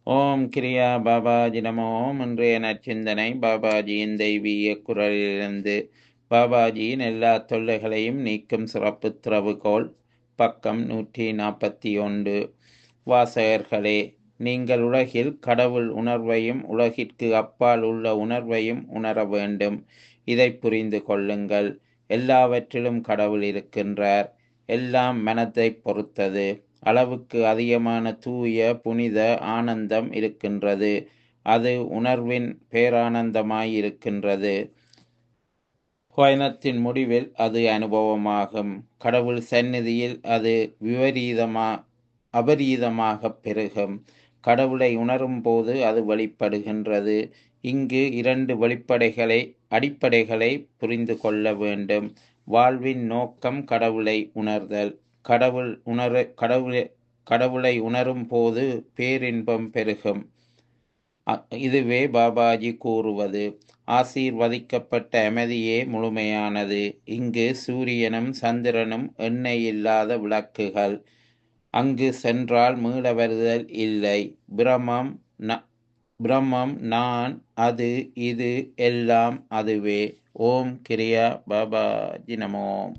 ஓம் கிரியா பாபாஜி நமோ ஓம் இன்றைய நற்சிந்தனை பாபாஜியின் தெய்வீக குரலிலிருந்து பாபாஜியின் எல்லா தொல்லைகளையும் நீக்கும் சிறப்பு திறவுகோல் பக்கம் நூற்றி நாற்பத்தி ஒன்று வாசகர்களே நீங்கள் உலகில் கடவுள் உணர்வையும் உலகிற்கு அப்பால் உள்ள உணர்வையும் உணர வேண்டும் இதை புரிந்து கொள்ளுங்கள் எல்லாவற்றிலும் கடவுள் இருக்கின்றார் எல்லாம் மனத்தை பொறுத்தது அளவுக்கு அதிகமான தூய புனித ஆனந்தம் இருக்கின்றது அது உணர்வின் பேரானந்தமாய் இருக்கின்றது பயணத்தின் முடிவில் அது அனுபவமாகும் கடவுள் சந்நிதியில் அது விபரீதமா அபரீதமாக பெருகும் கடவுளை உணரும் போது அது வெளிப்படுகின்றது இங்கு இரண்டு வெளிப்படைகளை அடிப்படைகளை புரிந்து கொள்ள வேண்டும் வாழ்வின் நோக்கம் கடவுளை உணர்தல் கடவுள் உணர கடவுளை கடவுளை உணரும் போது பேரின்பம் பெருகும் இதுவே பாபாஜி கூறுவது ஆசீர்வதிக்கப்பட்ட அமைதியே முழுமையானது இங்கு சூரியனும் சந்திரனும் எண்ணெய் இல்லாத விளக்குகள் அங்கு சென்றால் மீள வருதல் இல்லை பிரமம் பிரம்மம் நான் அது இது எல்லாம் அதுவே ஓம் கிரியா பாபாஜி நமோம்